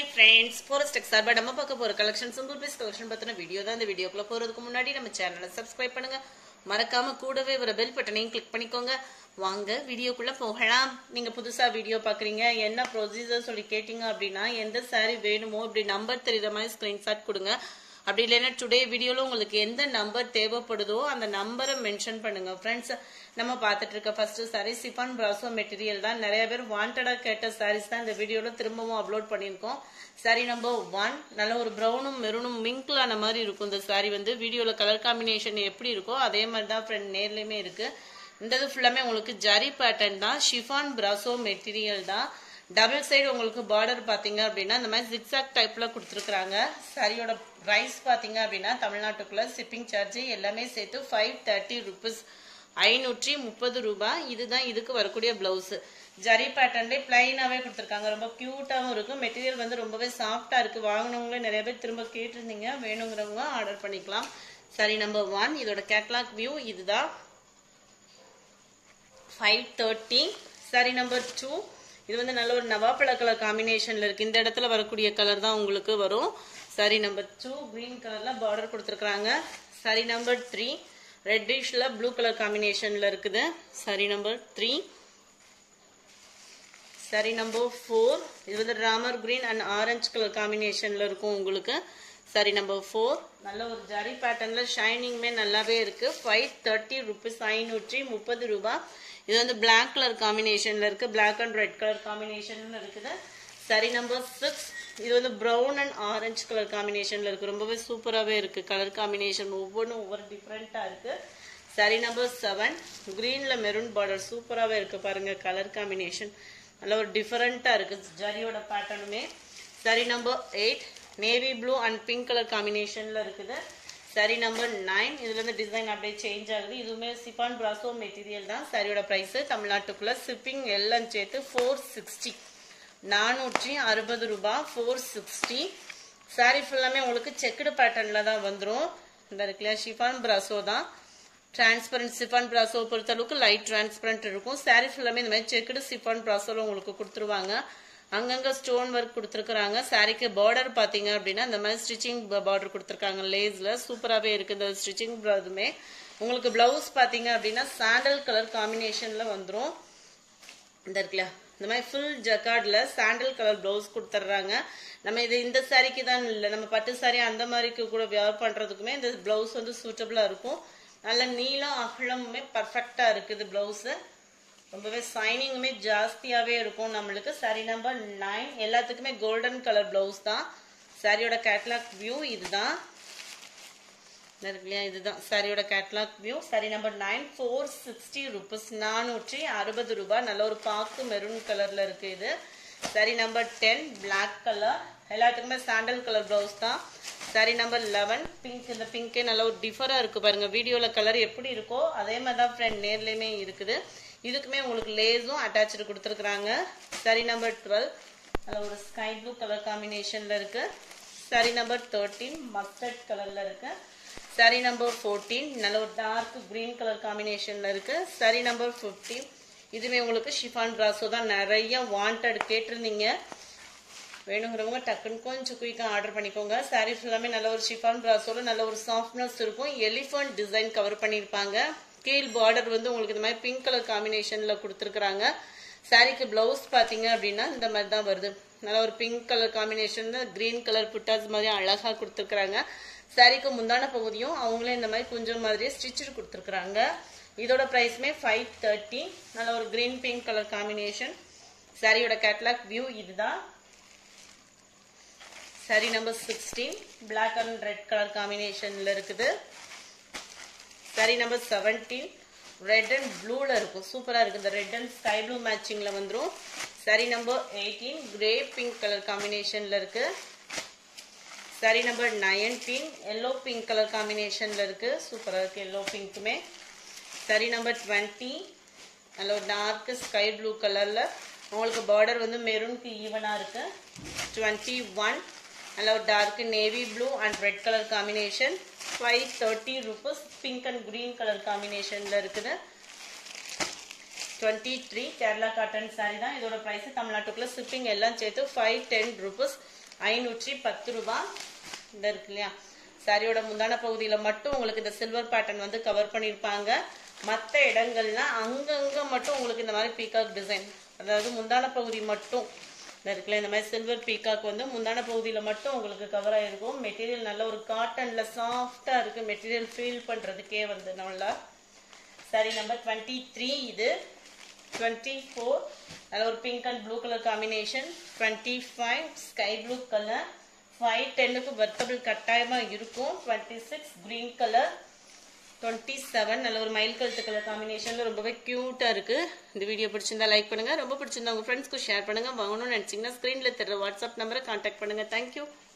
friends forest tech சார்பா நம்ம பார்க்க போற கலெக்ஷன் சிம்பிள் பீஸ் கலெக்ஷன் பத்தின வீடியோ தான் இந்த வீடியோக்குள்ள போறதுக்கு முன்னாடி நம்ம சேனலை சப்ஸ்கிரைப் பண்ணுங்க மறக்காம கூடவே ஒரு பெல் பட்டனையும் கிளிக் பண்ணிக்கோங்க வாங்க வீடியோக்குள்ள போகலாம் நீங்க புதுசா வீடியோ பாக்குறீங்க என்ன ப்ரொசீஜர் சொல்லி கேட்டீங்க அப்படின்னா எந்த saree வேணுமோ இப்படி நம்பர் தெரியுற மாதிரி ஸ்கிரீன்ஷாட் கொடுங்க அப்படி இல்லைன்னா டுடே வீடியோல உங்களுக்கு எந்த நம்பர் தேவைப்படுதோ அந்த நம்பரை மென்ஷன் பண்ணுங்க ஃப்ரெண்ட்ஸ் நம்ம பார்த்துட்டு இருக்க first sari chiffon brasso material தான் நிறைய பேர் வாண்டடா கேட்ட சாரீஸ் தான் இந்த வீடியோல திரும்பவும் அப்லோட் பண்ணியிருக்கோம் சாரி நம்பர் ஒன் நல்ல ஒரு ப்ரௌனும் மெரூனும் மிங்க்லான மாதிரி இருக்கும் இந்த சாரி வந்து வீடியோல கலர் காம்பினேஷன் எப்படி இருக்கோ அதே மாதிரி தான் ஃப்ரெண்ட் நேர்லயுமே இருக்கு இந்த இது ஃபுல்லாமே உங்களுக்கு ஜரி பேட்டர்ன் தான் ஷிஃபான் பிராசோ மெட்டீரியல் தான் டபுள் சைடு உங்களுக்கு பார்டர் பாத்தீங்க அப்படின்னா இந்த மாதிரி ஜிக்ஸாக் டைப்ல கொடுத்துருக்காங்க சாரியோட பிரைஸ் பாத்தீங்க அப்படின்னா தமிழ்நாட்டுக்குள்ள ஷிப்பிங் சார்ஜ் எல்லாமே சேர்த்து ஃபைவ் தேர்ட்டி ருபீஸ் ஐநூற்றி முப்பது ரூபாய் இதுதான் இதுக்கு வரக்கூடிய பிளவுஸ் ஜரி பேட்டர்ன்லேயே பிளைனாவே கொடுத்துருக்காங்க ரொம்ப கியூட்டாகவும் இருக்கும் மெட்டீரியல் வந்து ரொம்பவே சாஃப்டா இருக்கு வாங்கினவங்களே நிறைய பேர் திரும்ப கேட்டிருந்தீங்க வேணுங்கிறவங்க ஆர்டர் பண்ணிக்கலாம் சரி நம்பர் ஒன் இதோட கேட்லாக் வியூ இதுதான் five thirty sari number two இது வந்து நல்ல ஒரு நவாப்பழ கலர் காம்பினேஷன்ல இருக்கு இந்த இடத்துல வரக்கூடிய கலர் தான் உங்களுக்கு வரும் சாரி நம்பர் டூ கிரீன் கலர்ல பார்டர் கொடுத்துருக்காங்க சாரி நம்பர் த்ரீ ரெட்டிஷ்ல ப்ளூ கலர் காம்பினேஷன்ல இருக்குது sari number three sari number four இது வந்து Ramar green and orange colour காம்பினேஷன்ல இருக்கும் உங்களுக்கு சாரி நம்பர் ஃபோர் நல்ல ஒரு ஜரி பேட்டர்ன்ல ஷைனிங்மே நல்லாவே இருக்கு ஃபைவ் தேர்ட்டி ருபீஸ் ஐநூற்றி முப்பது ரூபாய் இது வந்து பிளாக் கலர் காம்பினேஷன்ல இருக்கு black and red colour combination இருக்குது சரி நம்பர் சிக்ஸ் இது வந்து ப்ரௌன் அண்ட் ஆரஞ்சு கலர் காம்பினேஷன்ல இருக்கு ரொம்பவே சூப்பராகவே இருக்கு கலர் காம்பினேஷன் ஒவ்வொன்றும் ஒவ்வொரு டிஃப்ரெண்டா இருக்கு சரி நம்பர் செவன் கிரீன்ல மெரூன் பார்டர் சூப்பராகவே இருக்கு பாருங்க கலர் காம்பினேஷன் நல்ல ஒரு டிஃபரெண்டா இருக்கு ஜரியோட பேட்டர்னுமே சரி number eight navy blue and pink colour காம்பினேஷன்ல இருக்குது சரி நம்பர் நைன் இதுல இருந்து டிசைன் அப்படியே சேஞ்ச் ஆகுது இதுவுமே சிஃபான் பிராசோ மெட்டீரியல் தான் சரியோட பிரைஸ் தமிழ்நாட்டுக்குள்ள ஷிப்பிங் எல்லாம் சேர்த்து ஃபோர் சிக்ஸ்டி நானூற்றி அறுபது ரூபாய் ஃபோர் சிக்ஸ்டி சாரி ஃபுல்லாமே உங்களுக்கு செக்குடு பேட்டர்ன்ல தான் வந்துடும் இந்த இருக்குல்லையா ஷிஃபான் பிராசோ தான் டிரான்ஸ்பரண்ட் சிஃபான் பிராசோ பொறுத்த அளவுக்கு லைட் டிரான்ஸ்பரண்ட் இருக்கும் சாரி ஃபுல்லாமே இந்த மாதிரி செக்குடு சிஃபான் பிராசோல உங்களுக்கு கொடுத்துருவாங்க அங்கங்க ஸ்டோன் ஒர்க் கொடுத்துருக்காங்க சாரிக்கு பார்டர் பாத்தீங்க அப்படின்னா இந்த மாதிரி ஸ்டிச்சிங் பார்டர் கொடுத்துருக்காங்க லேஸ்ல சூப்பராகவே இருக்கு இந்த ஸ்டிச்சிங் இதுமே உங்களுக்கு பிளவுஸ் பாத்தீங்க அப்படின்னா சாண்டல் கலர் காம்பினேஷன்ல வந்துடும் இந்த இருக்குல்ல இந்த மாதிரி ஃபுல் ஜக்கார்ட்ல சாண்டல் கலர் பிளவுஸ் கொடுத்துட்றாங்க நம்ம இது இந்த சாரிக்கு தான் இல்லை நம்ம பட்டு சாரி அந்த மாதிரிக்கு கூட வியர் பண்றதுக்குமே இந்த பிளவுஸ் வந்து சூட்டபிளா இருக்கும் நல்ல நீளம் அகலமுமே பர்ஃபெக்டா இருக்குது பிளவுஸ் ரொம்பவே சைனிங்குமே ஜாஸ்தியாவே இருக்கும் நம்மளுக்கு சாரி நம்பர் நைன் எல்லாத்துக்குமே கோல்டன் கலர் பிளவுஸ் தான் சாரியோட கேட்லாக் வியூ இதுதான் இல்லையா இதுதான் சாரியோட catalogue view sari number nine four sixty rupees நானூற்றி அறுபது ரூபாய் நல்ல ஒரு பாக்கு மெரூன் கலர்ல இருக்கு இது sari number ten black colour எல்லாத்துக்குமே சாண்டல் கலர் பிளவுஸ் தான் சாரி நம்பர் லெவன் பிங்க் இந்த பிங்கே நல்ல ஒரு டிஃபரா இருக்கு பாருங்க வீடியோல கலர் எப்படி இருக்கோ அதே மாதிரி தான் ஃப்ரெண்ட் நேர்லயுமே இருக்குது இதுக்குமே உங்களுக்கு லேஸும் அட்டாச்சு கொடுத்துருக்குறாங்க சாரி நம்பர் டுவெல் அதில் ஒரு ஸ்கை ப்ளூ கலர் காம்பினேஷன்ல இருக்கு சாரி நம்பர் தேர்ட்டீன் மஸ்டர்ட் கலர்ல இருக்கு சாரி நம்பர் ஃபோர்டீன் நல்ல ஒரு டார்க் கிரீன் கலர் காம்பினேஷன்ல இருக்கு சாரி நம்பர் ஃபிஃப்டீன் இதுவுமே உங்களுக்கு ஷிஃபான் பிராசோ தான் நிறைய வாண்டட் கேட்டிருந்தீங்க வேணுங்கிறவங்க டக்குன்னு கொஞ்சம் குயிக்காக ஆர்டர் பண்ணிக்கோங்க சாரீ ஃபுல்லாமே நல்ல ஒரு ஷிஃபான் பிராசோல நல்ல ஒரு சாஃப்ட்னஸ் இருக்கும் எலிஃபண்ட் டிசைன் கவர் பண்ணியிருப்பாங்க கீழ் பார்டர் வந்து உங்களுக்கு இந்த மாதிரி பிங்க் கலர் காம்பினேஷன்ல கொடுத்துருக்குறாங்க சாரிக்கு பிளவுஸ் பார்த்தீங்க அப்படின்னா இந்த மாதிரி தான் வருது நல்ல ஒரு பிங்க் கலர் காம்பினேஷன்ல கிரீன் கலர் புட்டாஸ் மாதிரி அழகா கொடுத்துருக்குறாங்க சாரிக்கு முந்தான பகுதியும் அவங்களே இந்த மாதிரி கொஞ்சம் மாதிரியே ஸ்டிச்சு கொடுத்துருக்குறாங்க இதோட ப்ரைஸுமே ஃபைவ் தேர்ட்டி நல்ல ஒரு கிரீன் பிங்க் கலர் காம்பினேஷன் சாரியோட கேட்லாக் வியூ இதுதான் sari number sixteen black and red colour காம்பினேஷன்ல இருக்குது sari number seventeen red and ப்ளூல இருக்கும் சூப்பரா இருக்கு இந்த ரெட் அண்ட் ஸ்கை ப்ளூ மேட்சிங்ல வந்துடும் sari number eighteen grey pink colour காம்பினேஷன்ல இருக்கு sari number nineteen yellow pink colour காம்பினேஷன்ல இருக்கு சூப்பரா இருக்கு எல்லோ பிங்க்குமே சாரி நம்பர் டுவெண்ட்டி நல்ல ஒரு டார்க் ஸ்கை ப்ளூ கலர்ல உங்களுக்கு பார்டர் வந்து மெரூனுக்கு ஈவனா இருக்கு டுவெண்ட்டி ஒன் நல்ல ஒரு dark navy blue and red colour combination five thirty rupees pink and green colour காம்பினேஷன்ல இருக்குது twenty three Kerala cotton sari தான் இதோட ப்ரைஸ் தமிழ்நாட்டுக்குள்ள ஷிப்பிங் எல்லாம் சேர்த்து ஃபைவ் டென் ருபீஸ் ஐநூற்றி பத்து ரூபா இந்த இருக்கு இல்லையா சாரியோட முந்தான பகுதியில மட்டும் உங்களுக்கு இந்த சில்வர் பேட்டர்ன் வந்து கவர் பண்ணியிருப்பாங்க மற்ற இடங்கள்ல அங்கங்க மட்டும் உங்களுக்கு இந்த மாதிரி பீகாக் டிசைன் அதாவது முந்தான பகுதி மட்டும் இந்த இருக்குல்ல இந்த மாதிரி சில்வர் பீகாக் வந்து முந்தான பகுதியில மட்டும் உங்களுக்கு கவர் ஆயிருக்கும் மெட்டீரியல் நல்ல ஒரு காட்டன்ல சாஃப்டா இருக்கு மெட்டீரியல் ஃபீல் பண்றதுக்கே வந்து நல்லா சாரி நம்பர் டுவெண்ட்டி த்ரீ இது டுவெண்ட்டி ஃபோர் நல்ல ஒரு pink and blue colour combination twenty five sky blue colour five டென்னுக்கு வர்த்தபிள் கட்டாயமாக இருக்கும் twenty six green colour twenty seven நல்ல ஒரு மயில் கழுத்து கலர் காம்பினேஷனில் ரொம்பவே க்யூட்டாக இருக்குது இந்த வீடியோ பிடிச்சிருந்தா லைக் பண்ணுங்கள் ரொம்ப பிடிச்சிருந்தா உங்கள் ஃப்ரெண்ட்ஸ்க்கு ஷேர் பண்ணுங்கள் வாங்கணும்னு நினச்சிங்கன்னா ஸ்க்ரீனில் தர வாட்ஸ்அப் நம்பரை கான்டாக்ட் பண்ணுங்கள் தேங்க்யூ